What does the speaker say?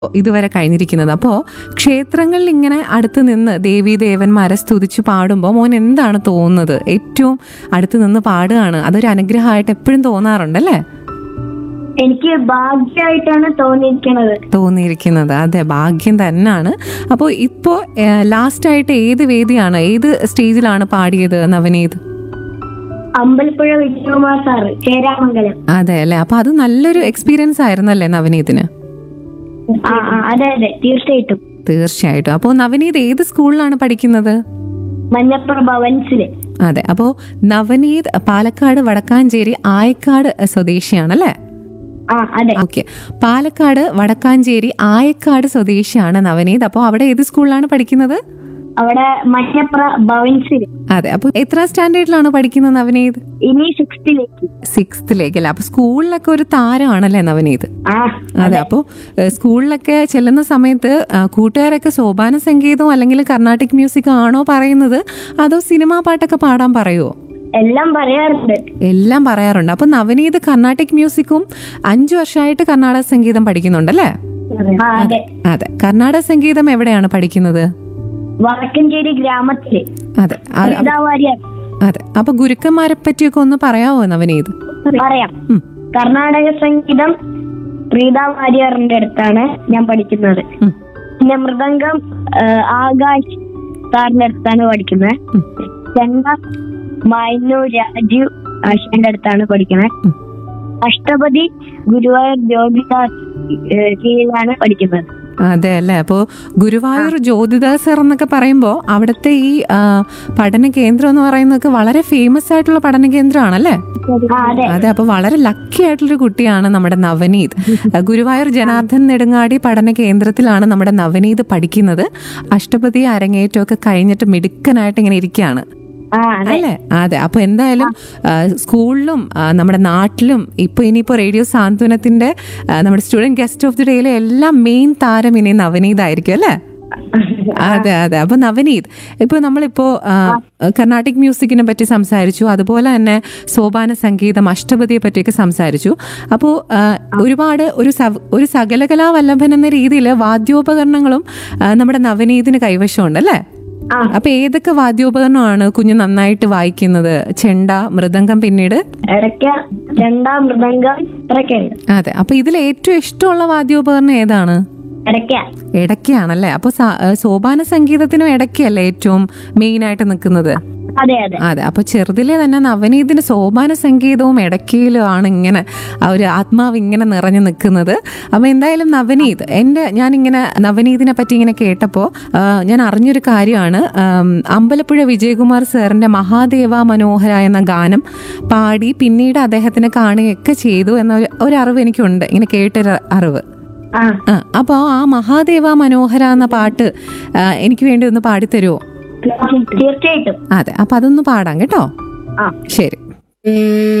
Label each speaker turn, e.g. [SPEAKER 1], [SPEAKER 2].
[SPEAKER 1] ഇതുവരെ കഴിഞ്ഞിരിക്കുന്നത് അപ്പോൾ ക്ഷേത്രങ്ങളിൽ ഇങ്ങനെ അടുത്ത് നിന്ന് ദേവീ ദേവന്മാരെ സ്തുതിച്ച് പാടുമ്പോൾ മോൻ എന്താണ് തോന്നുന്നത് ഏറ്റവും അടുത്ത് നിന്ന് പാടുകയാണ് അതൊരു അനുഗ്രഹമായിട്ട് എപ്പോഴും തോന്നാറുണ്ടല്ലേ
[SPEAKER 2] എനിക്ക് ഭാഗ്യമായിട്ടാണ് തോന്നിയിരിക്കുന്നത്
[SPEAKER 1] തോന്നിയിരിക്കുന്നത് അതെ ഭാഗ്യം തന്നെയാണ് അപ്പോൾ ഇപ്പോൾ ലാസ്റ്റായിട്ട് ഏത് വേദിയാണ് ഏത് സ്റ്റേജിലാണ് പാടിയത് നവനീത്
[SPEAKER 2] അമ്പലപ്പുഴ വിജയകുമാർ സാറ് ചേരാമംഗലം
[SPEAKER 1] അതെ അല്ലേ അപ്പോൾ അത് നല്ലൊരു എക്സ്പീരിയൻസ് ആയിരുന്നല്ലേ നവനീതിന്
[SPEAKER 2] ആ ആ അതെ അതെ തീർച്ചയായിട്ടും
[SPEAKER 1] തീർച്ചയായിട്ടും അപ്പോൾ നവനീത് ഏത് സ്കൂളിലാണ് പഠിക്കുന്നത്
[SPEAKER 2] മഞ്ഞപ്പുറ ഭവൻസില്
[SPEAKER 1] അതെ അപ്പോൾ നവനീത് പാലക്കാട് വടക്കാഞ്ചേരി ആയക്കാട് സ്വദേശിയാണല്ലേ
[SPEAKER 2] ആ അതെ
[SPEAKER 1] ഓക്കെ പാലക്കാട് വടക്കാഞ്ചേരി ആയക്കാട് സ്വദേശിയാണ് നവനീത് അപ്പോൾ അവിടെ ഏത് സ്കൂളിലാണ് പഠിക്കുന്നത്
[SPEAKER 2] അവിടെ മഞ്ഞപ്പുറ ഭവൻസില്
[SPEAKER 1] അതെ അപ്പോൾ എത്ര സ്റ്റാൻഡേർഡിലാണ് പഠിക്കുന്നത് നവനീത്
[SPEAKER 2] ഇനി സിക്സ്ത്തിലേക്ക്
[SPEAKER 1] സിക്സ്ത്തിലേക്കല്ലേ അപ്പൊ സ്കൂളിലൊക്കെ ഒരു താരമാണല്ലേ നവനീത്
[SPEAKER 2] ആ
[SPEAKER 1] അതെ അപ്പോൾ സ്കൂളിലൊക്കെ ചെല്ലുന്ന സമയത്ത് ആ, കൂട്ടുകാരൊക്കെ സോപാന സംഗീതവും അല്ലെങ്കിൽ കർണാട്ടിക് മ്യൂസിക് ആണോ പറയുന്നത് അതോ സിനിമാ പാട്ടൊക്കെ പാടാൻ പറയുമോ
[SPEAKER 2] എല്ലാം പറയാറുണ്ട്
[SPEAKER 1] എല്ലാം പറയാറുണ്ട് അപ്പൊ നവനീത് കർണാട്ടിക് മ്യൂസിക്കും അഞ്ചു വർഷമായിട്ട് കർണാടക സംഗീതം പഠിക്കുന്നുണ്ടല്ലേ
[SPEAKER 2] ആ അതെ
[SPEAKER 1] അതെ കർണാടക സംഗീതം എവിടെയാണ് പഠിക്കുന്നത്
[SPEAKER 2] വടക്കഞ്ചേരി ഗ്രാമത്തില്
[SPEAKER 1] അതെ ആ-
[SPEAKER 2] സീതാ വാര്യർ
[SPEAKER 1] അതെ അപ്പൊ ഗുരുക്കന്മാരെ പറ്റിയൊക്കെ ഒന്ന് പറയാമോ നവനീത്
[SPEAKER 2] പറയാം
[SPEAKER 1] ഉം.
[SPEAKER 2] കർണാടക സംഗീതം പ്രീത വാര്യറിന്റെ അടുത്താണ് ഞാൻ പഠിക്കുന്നത്
[SPEAKER 1] ഉം.
[SPEAKER 2] പിന്നെ മൃദംഗം ആ, ആകാശ് സാറിന്റെ അടുത്താണ് പഠിക്കുന്നത്
[SPEAKER 1] ഉം.
[SPEAKER 2] ചെണ്ട മൈനു രാജീവ് ആശാന്റെ അടുത്താണ് പഠിക്കുന്നത്
[SPEAKER 1] ഉം.
[SPEAKER 2] അഷ്ടപതി ഗുരുവായൂർ ജ്യോതിദാസ് ഏ, കീഴിലാണ് പഠിക്കുന്നത്
[SPEAKER 1] അതെ അല്ലേ അപ്പോൾ ഗുരുവായൂർ ജ്യോതിദാസ് സർ എന്നൊക്കെ പറയുമ്പോൾ അവിടുത്തെ ഈ ആ, പഠന കേന്ദ്രം എന്ന് പറയുന്നത് വളരെ ഫേമസ് ആയിട്ടുള്ള പഠന കേന്ദ്രമാണല്ലേ
[SPEAKER 2] ആ അതെ
[SPEAKER 1] അതെ അപ്പോൾ വളരെ ലക്കി ആയിട്ടുള്ളൊരു കുട്ടിയാണ് നമ്മുടെ നവനീത് ആ, ഗുരുവായൂർ ജനാർദ്ദൻ നെടുങ്ങാടി പഠന കേന്ദ്രത്തിലാണ് നമ്മുടെ നവനീത് പഠിക്കുന്നത് അഷ്ടപതി അരങ്ങേറ്റമൊക്കെ കഴിഞ്ഞിട്ട് മിടുക്കനായിട്ട് ഇങ്ങനെ ഇരിക്കുകയാണ്
[SPEAKER 2] ആ അതെ
[SPEAKER 1] അല്ലേ അതെ അപ്പൊ എന്തായാലും ആ, സ്കൂളിലും ആ, നമ്മുടെ നാട്ടിലും ഇപ്പൊ ഇനിയിപ്പോ റേഡിയോ സാന്ത്വനത്തിന്റെ ആ, നമ്മുടെ സ്റ്റുഡന്റ് ഗസ്റ്റ് ഓഫ് ദി ഡേയിലെ എല്ലാം മെയിൻ താരം ഇനി നവനീത് ആയിരിക്കും അല്ലേ അതെ അതെ അപ്പൊ നവനീത് ഇപ്പൊ നമ്മളിപ്പോ ആ, കർണാട്ടിക് മ്യൂസിക്കിനെ പറ്റി സംസാരിച്ചു അതുപോലെ തന്നെ സോപാന സംഗീതം അഷ്ടപതിയെ പറ്റിയൊക്കെ സംസാരിച്ചു അപ്പോൾ ഒരുപാട് ഒരു സവ- ഒരു സകലകലാ വല്ലഭൻ എന്ന രീതിയിൽ വാദ്യോപകരണങ്ങളും ആ, നമ്മുടെ നവനീതിന് കൈവശമുണ്ട് അല്ലേ
[SPEAKER 2] ആ
[SPEAKER 1] അപ്പൊ ഏതൊക്കെ വാദ്യോപകരണമാണ് കുഞ്ഞ് നന്നായിട്ട് വായിക്കുന്നത് ചെണ്ട മൃദംഗം പിന്നീട്
[SPEAKER 2] ഇടയ്ക്ക് രണ്ടാം മൃദംഗം ഇത്രയൊക്കെയുണ്ട്
[SPEAKER 1] അതെ അപ്പൊ ഇതിൽ ഏറ്റവും ഇഷ്ടമുള്ള വാദ്യോപകരണം ഏതാണ്
[SPEAKER 2] ഇടയ്ക്ക
[SPEAKER 1] ഇടയ്ക്കാണല്ലേ അപ്പൊ സ- ഏഹ് സോപാന സംഗീതത്തിനും ഇടയ്ക്കല്ലേ ഏറ്റവും മെയിൻ ആയിട്ട് നിൽക്കുന്നത്
[SPEAKER 2] അതെ അതെ
[SPEAKER 1] അതെ അപ്പൊ ചെറുതിലെ തന്നെ നവനീതിന് സോപാന സംഗീതവും ഇടയ്ക്കയിലും ആണ് ഇങ്ങനെ ആ ഒരു ആത്മാവ് ഇങ്ങനെ നിറഞ്ഞു നിൽക്കുന്നത് അപ്പൊ എന്തായാലും നവനീത് എൻ്റെ ഞാനിങ്ങനെ നവനീതിനെ പറ്റി ഇങ്ങനെ കേട്ടപ്പോൾ ഞാൻ അറിഞ്ഞൊരു കാര്യമാണ് ആം, അമ്പലപ്പുഴ വിജയകുമാർ സാറിന്റെ മഹാദേവ മനോഹര എന്ന ഗാനം പാടി പിന്നീട് അദ്ദേഹത്തിനെ കാണുകയൊക്കെ ചെയ്തു എന്ന ഒരു- ഒരു അറിവ് എനിക്കുണ്ട് ഇങ്ങനെ കേട്ടൊരു അറിവ്
[SPEAKER 2] ആ
[SPEAKER 1] ആ അപ്പോൾ ആ മഹാദേവ മനോഹര എന്ന പാട്ട് ആ, എനിക്ക് വേണ്ടി ഒന്ന് പാടിത്തരുമോ
[SPEAKER 2] തീർച്ചയായിട്ടും
[SPEAKER 1] അതെ അപ്പൊ അതൊന്ന് പാടാം കേട്ടോ
[SPEAKER 2] ആ
[SPEAKER 1] ശരി